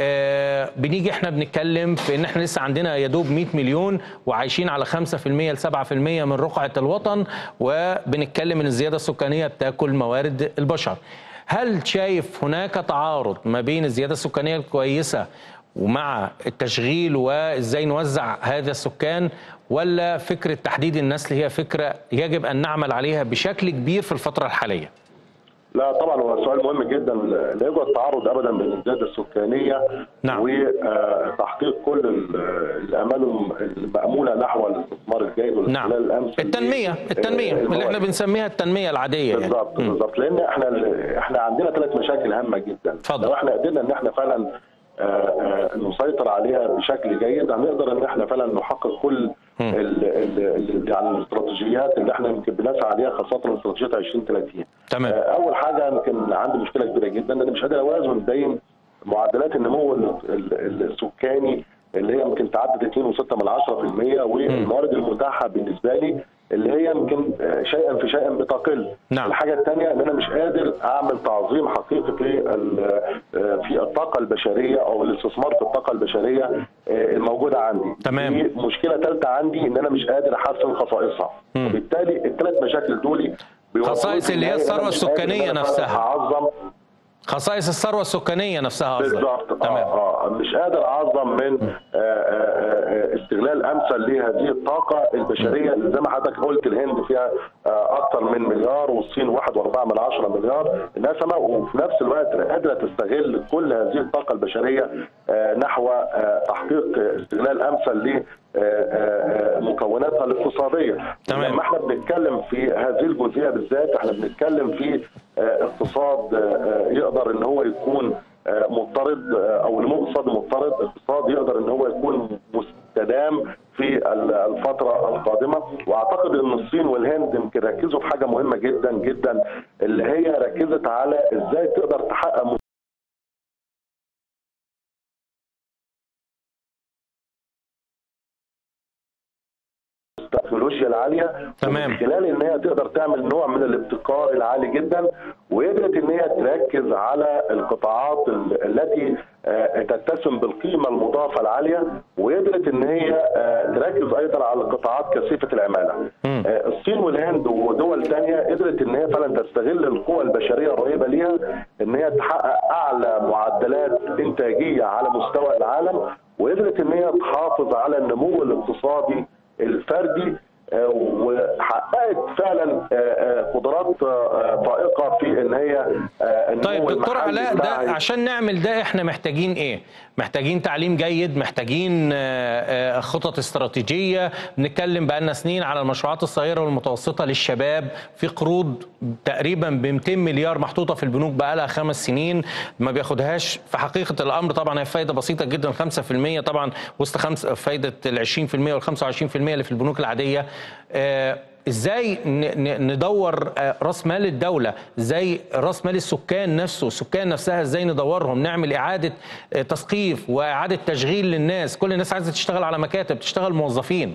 بنيجي احنا بنتكلم في ان احنا لسه عندنا يا دوب 100 مليون وعايشين على 5% ل 7% من رقعه الوطن وبنتكلم ان الزياده السكانيه بتاكل موارد البشر هل شايف هناك تعارض ما بين الزياده السكانيه الكويسه ومع التشغيل وازاي نوزع هذا السكان ولا فكره تحديد النسل هي فكره يجب ان نعمل عليها بشكل كبير في الفتره الحاليه؟ لا طبعا هو سؤال مهم جدا لا يوجد تعارض ابدا بين الزياده السكانيه نعم. وتحقيق كل ال- الامال الماموله نحو الاستثمار الجيد نعم والاستغلال الامثل التنميه التنميه اللي احنا بنسميها التنميه العاديه يعني بالظبط مم. بالظبط لان احنا احنا عندنا ثلاث مشاكل هامه جدا اتفضل. لو احنا قدرنا ان احنا فعلا آه، آه، نسيطر عليها بشكل جيد هنقدر ان احنا فعلا نحقق كل مم. ال- ال- ال- يعني الاستراتيجيات اللي احنا يمكن بنسعى عليها خاصه استراتيجيه 2030 تمام آه، اول حاجه يمكن عندي مشكله كبيره جدا ان انا مش قادر اوازن بين معدلات النمو ال- ال- السكاني اللي هي يمكن تعدت 2.6 من 10% والموارد المتاحه بالنسبه لي اللي هي يمكن آه، شيئا في شيئا بتقل نعم. الحاجه الثانيه ان انا مش قادر اعمل تعظيم حقيقي في ال- آه، في الطاقه البشريه او الاستثمار في الطاقه البشريه آه، الموجوده عندي تمام. في مشكله ثالثه عندي ان انا مش قادر احسن خصائصها مم. وبالتالي الثلاث مشاكل دول بيوصلوا خصائص في اللي هي النهاية إن أنا الثروة مش قادر إن السكانية أنا نفسها. اعظم خصائص الثروه السكانيه نفسها قصدك بالظبط تمام اه اه مش قادر اعظم من آه، آه، آه، استغلال امثل لهذه الطاقه البشريه اللي زي ما حضرتك قلت الهند فيها آه، اكثر من مليار والصين واحد واربعة من عشرة مليار نسمه وفي نفس الوقت قادره تستغل كل هذه الطاقه البشريه آه، نحو آه، تحقيق استغلال امثل ل آه، آه، آه، مكوناتها الاقتصاديه تمام. لما احنا بنتكلم في هذه الجزئيه بالذات احنا بنتكلم في آه، اقتصاد آه، آه، يقدر ان هو يكون آه، مضطرد آه، او نمو اقتصادي مضطرد اقتصاد يقدر ان هو يكون مستدام في ال- الفتره القادمه واعتقد ان الصين والهند يمكن ركزوا في حاجه مهمه جدا جدا اللي هي ركزت على ازاي تقدر تحقق التكنولوجيا العاليه تمام. من خلال ان هي تقدر تعمل نوع من الابتكار العالي جدا وقدرت ان هي تركز على القطاعات ال- التي آه، تتسم بالقيمه المضافه العاليه وقدرت ان هي آه، تركز ايضا على القطاعات كثيفه العماله. مم. آه، الصين والهند ودول تانية قدرت ان هي فعلا تستغل القوى البشريه الرهيبه ليها ان هي تحقق اعلى معدلات انتاجيه على مستوى العالم وقدرت ان هي تحافظ على النمو الاقتصادي الفردي آه، وحققت فعلا آه، آه، قدرات آه، فائقه في ان هي آه، النمو طيب دكتور المحلي علاء ده بتاعها عشان نعمل ده احنا محتاجين ايه؟ محتاجين تعليم جيد، محتاجين آه، آه، خطط استراتيجيه، بنتكلم بقالنا سنين على المشروعات الصغيره والمتوسطه للشباب، في قروض تقريبا ب 200 مليار محطوطه في البنوك بقالها خمس سنين ما بياخدهاش في حقيقه الامر طبعا هي فايده بسيطه جدا 5% طبعا وسط خمس فايده ال 20% وال 25% اللي في البنوك العاديه آه، ازاي ن- ن- ندور آه، راس مال الدوله ازاي راس مال السكان نفسه السكان نفسها ازاي ندورهم نعمل اعاده آه، تثقيف واعاده تشغيل للناس كل الناس عايزه تشتغل على مكاتب تشتغل موظفين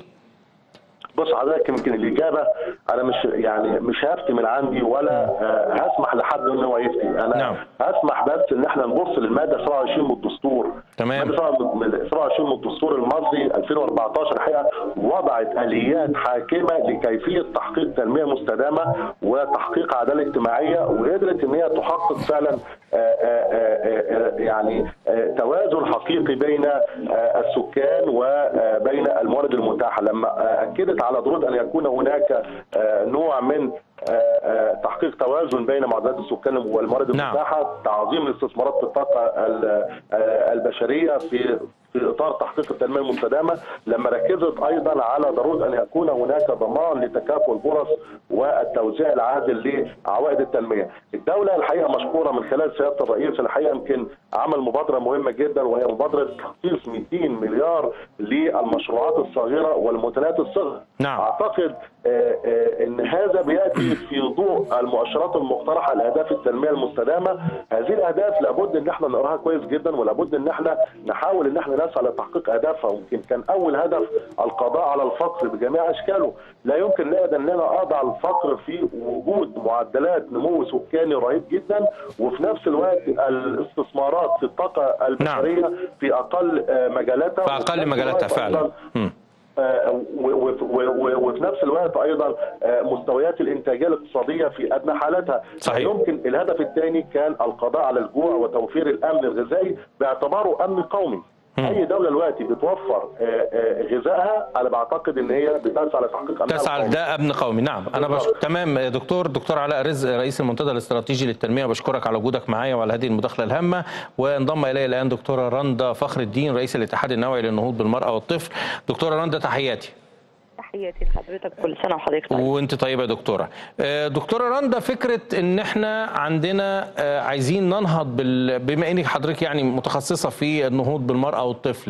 بص حضرتك يمكن الاجابه انا مش يعني مش هفتي من عندي ولا آه، هسمح لحد ان هو يفتي انا نعم. هسمح بس ان احنا نبص للماده 27 من الدستور تمام. الماده 27 من الدستور المصري 2014 الحقيقه وضعت اليات حاكمه لكيفيه تحقيق تنميه مستدامه وتحقيق عداله اجتماعيه وقدرت ان هي تحقق فعلا آه، آه، آه، آه، يعني آه، توازن حقيقي بين آه، السكان وبين الموارد المتاحه لما آه، اكدت على ضروره ان يكون هناك آه، نوع من آه، آه، تحقيق توازن بين معدلات السكان والموارد نعم. المتاحه تعظيم الاستثمارات في الطاقه ال- آه، البشريه في في اطار تحقيق التنميه المستدامه لما ركزت ايضا على ضروره ان يكون هناك ضمان لتكافؤ الفرص والتوزيع العادل لعوائد التنميه. الدوله الحقيقه مشكوره من خلال سياده الرئيس الحقيقه يمكن عمل مبادره مهمه جدا وهي مبادره تخصيص 200 مليار للمشروعات الصغيره والمنتجات الصغر. نعم. اعتقد آه، آه، ان هذا بياتي في ضوء المؤشرات المقترحه لاهداف التنميه المستدامه هذه الاهداف لابد ان احنا نقراها كويس جدا ولابد ان احنا نحاول ان احنا نسعى لتحقيق اهدافها ويمكن كان اول هدف القضاء على الفقر بجميع اشكاله لا يمكن ابدا ان انا اضع الفقر في وجود معدلات نمو سكاني رهيب جدا وفي نفس الوقت الاستثمارات في الطاقه البشريه في اقل آه، مجالاتها في وفي اقل نفس مجالاتها الوقت فعلا أيضاً مم. آه، و- و- و- وفي نفس الوقت ايضا آه، مستويات الانتاجيه الاقتصاديه في ادنى حالاتها صحيح. يمكن الهدف الثاني كان القضاء على الجوع وتوفير الامن الغذائي باعتباره امن قومي اي دوله دلوقتي بتوفر آه، آه، غذائها انا بعتقد ان هي بتسعى لتحقيق امنها تسعى القومي. ده ابن قومي نعم انا بش... بالضبط. تمام دكتور دكتور علاء رزق رئيس المنتدى الاستراتيجي للتنميه بشكرك على وجودك معايا وعلى هذه المداخله الهامه وانضم الي الان دكتوره رندا فخر الدين رئيس الاتحاد النوعي للنهوض بالمراه والطفل دكتوره رندا تحياتي تحياتي لحضرتك كل سنه وحضرتك طيب وانت طيبه يا دكتوره آه، دكتوره رندا فكره ان احنا عندنا آه، عايزين ننهض بال... بما انك حضرتك يعني متخصصه في النهوض بالمراه والطفل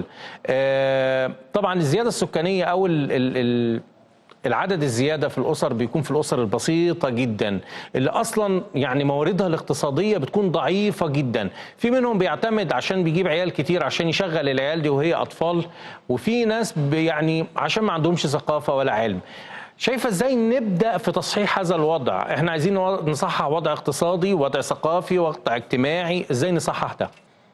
آه، طبعا الزياده السكانيه او ال... ال... ال... العدد الزيادة في الأسر بيكون في الأسر البسيطة جدا اللي أصلا يعني مواردها الاقتصادية بتكون ضعيفة جدا في منهم بيعتمد عشان بيجيب عيال كتير عشان يشغل العيال دي وهي أطفال وفي ناس ب- يعني عشان ما عندهمش ثقافة ولا علم شايفة ازاي نبدأ في تصحيح هذا الوضع احنا عايزين نو- نصحح وضع اقتصادي وضع ثقافي وضع اجتماعي ازاي نصحح ده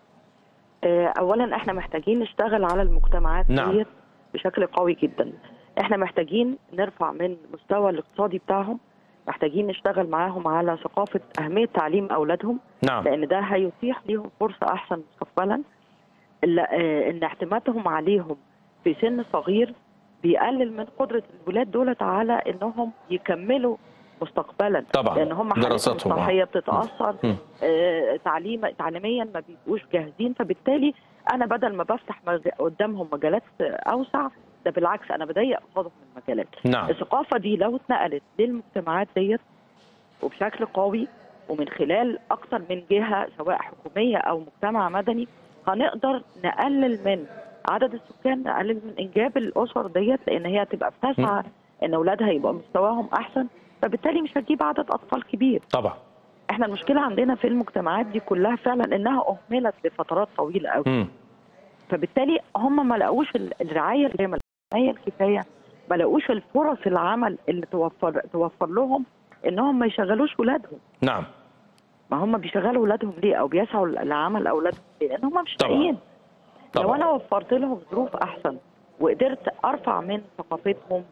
آه، اولا احنا محتاجين نشتغل على المجتمعات نعم. ديت بشكل قوي جدا احنا محتاجين نرفع من المستوى الاقتصادي بتاعهم محتاجين نشتغل معاهم على ثقافه اهميه تعليم اولادهم نعم لان ده هيتيح ليهم فرصه احسن مستقبلا ال- آه، ان اعتمادهم عليهم في سن صغير بيقلل من قدره الولاد دولت على انهم يكملوا مستقبلا طبعا لان هم حالتهم دراستهم آه. الصحيه بتتاثر مم. آه، تعليم تعليميا ما بيبقوش جاهزين فبالتالي انا بدل ما بفتح مج- قدامهم مجالات اوسع ده بالعكس انا بضيق قصادهم المجالات نعم الثقافه دي لو اتنقلت للمجتمعات ديت وبشكل قوي ومن خلال اكتر من جهه سواء حكوميه او مجتمع مدني هنقدر نقلل من عدد السكان نقلل من انجاب الاسر ديت لان هي هتبقى بتسعى ان اولادها يبقى مستواهم احسن فبالتالي مش هتجيب عدد اطفال كبير طبعا احنا المشكله عندنا في المجتمعات دي كلها فعلا انها اهملت لفترات طويله قوي مم. فبالتالي هم ما لقوش ال- الرعايه الكامله الرعايه الكفايه ما لقوش الفرص العمل اللي توفر توفر لهم انهم ما يشغلوش ولادهم نعم ما هم بيشغلوا ولادهم ليه او بيسعوا لعمل اولادهم ليه لان هم مش طبعاً. لاقيين لو طبعا انا وفرت لهم ظروف احسن وقدرت ارفع من ثقافتهم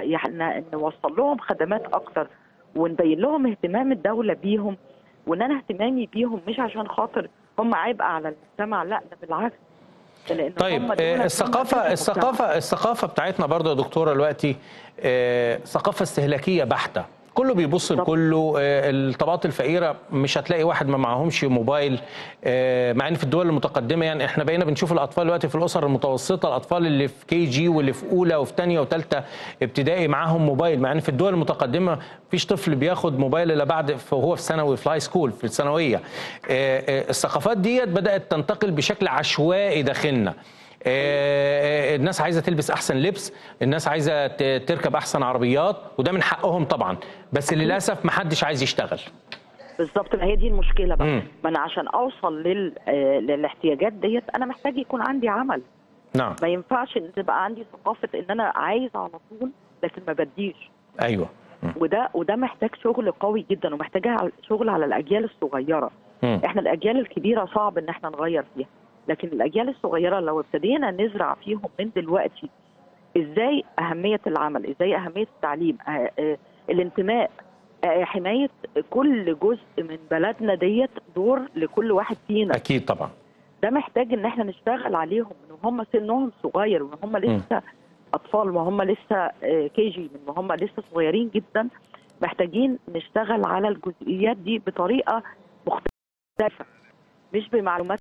ونوصل لهم خدمات اكتر ونبين لهم اهتمام الدوله بيهم وان انا اهتمامي بيهم مش عشان خاطر هم عبء على المجتمع لا ده بالعكس لان طيب هم دول آه، هم الثقافة أساس الثقافة الثقافة بتاعتنا برضه يا دكتورة دلوقتي آه، ثقافة استهلاكية بحتة كله بيبص لكله آه، الطبقات الفقيرة مش هتلاقي واحد ما معهمش موبايل آه، مع ان في الدول المتقدمة يعني احنا بقينا بنشوف الاطفال دلوقتي في الاسر المتوسطة الاطفال اللي في كي جي واللي في اولى وفي ثانية وثالثة ابتدائي معاهم موبايل مع ان في الدول المتقدمة مفيش طفل بياخد موبايل الا بعد وهو في ثانوي في لاي سكول في الثانوية آه، آه، الثقافات ديت بدأت تنتقل بشكل عشوائي داخلنا آه، الناس عايزه تلبس احسن لبس الناس عايزه ت- تركب احسن عربيات وده من حقهم طبعا بس للاسف ما حدش عايز يشتغل بالظبط ما هي دي المشكله بقى مم. ما انا عشان اوصل لل... آه، للاحتياجات ديت انا محتاج يكون عندي عمل نعم ما ينفعش ان تبقى عندي ثقافه ان انا عايز على طول لكن ما بديش ايوه وده وده محتاج شغل قوي جدا ومحتاج على- شغل على الاجيال الصغيره مم. احنا الاجيال الكبيره صعب ان احنا نغير فيها لكن الاجيال الصغيره لو ابتدينا نزرع فيهم من دلوقتي ازاي اهميه العمل ازاي اهميه التعليم آه، آه، الانتماء آه، حمايه كل جزء من بلدنا ديت دور لكل واحد فينا اكيد طبعا ده محتاج ان احنا نشتغل عليهم ان هم سنهم صغير وان هم لسه اطفال وهم لسه كي جي من وهم لسه صغيرين جدا محتاجين نشتغل على الجزئيات دي بطريقه مختلفه مش بمعلومات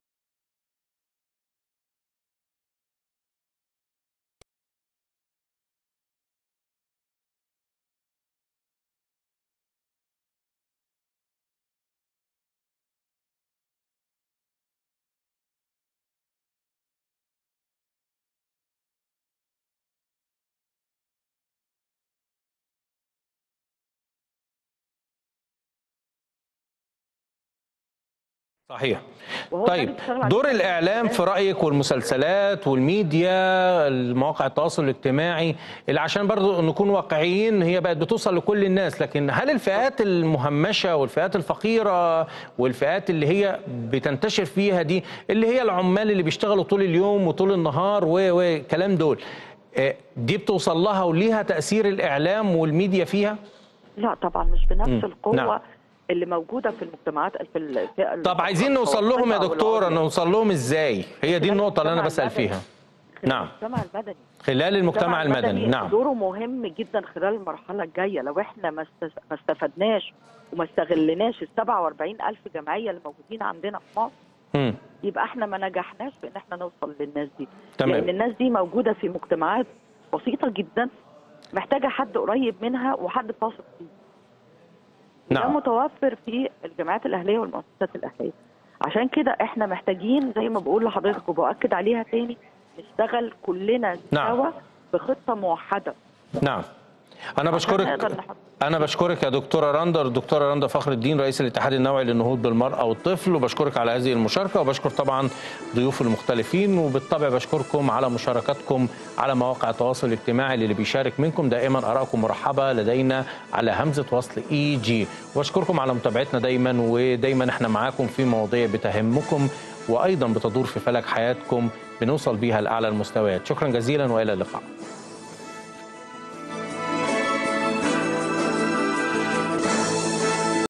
صحيح وهو ده طيب اللي بيشتغل عليه دور الاعلام في رايك والمسلسلات والميديا المواقع التواصل الاجتماعي اللي عشان برضو نكون واقعيين هي بقت بتوصل لكل الناس لكن هل الفئات المهمشه والفئات الفقيره والفئات اللي هي بتنتشر فيها دي اللي هي العمال اللي بيشتغلوا طول اليوم وطول النهار و- وكلام دول آه، دي بتوصل لها وليها تاثير الاعلام والميديا فيها لا طبعا مش بنفس مم. القوه نعم. اللي موجوده في المجتمعات في الفئه طب عايزين نوصل لهم يا المتوسطة أو دكتوره العليا. نوصل لهم ازاي هي دي خلال النقطه اللي انا المجتمع بسال المدني. فيها خلال نعم المجتمع المدني خلال المجتمع المدني نعم دوره مهم جدا خلال المرحله الجايه لو احنا ما است- ما استفدناش وما استغلناش ال 47 الف جمعيه اللي موجودين عندنا في مصر مم. يبقى احنا ما نجحناش في ان احنا نوصل للناس دي تمام. لان الناس دي موجوده في مجتمعات بسيطه جدا محتاجه حد قريب منها وحد تثق فيه ده نعم متوفر في الجامعات الاهليه والمؤسسات الاهليه عشان كده احنا محتاجين زي ما بقول لحضرتك وباكد عليها تاني نشتغل كلنا نعم. سوا بخطه موحده نعم انا عشان بشكرك نقدر نحط انا بشكرك يا دكتوره رندر دكتوره رندر فخر الدين رئيس الاتحاد النوعي للنهوض بالمراه والطفل وبشكرك على هذه المشاركه وبشكر طبعا ضيوف المختلفين وبالطبع بشكركم على مشاركتكم على مواقع التواصل الاجتماعي اللي بيشارك منكم دائما ارائكم مرحبه لدينا على همزه وصل اي جي واشكركم على متابعتنا دايما ودايما احنا معاكم في مواضيع بتهمكم وايضا بتدور في فلك حياتكم بنوصل بيها لاعلى المستويات شكرا جزيلا والى اللقاء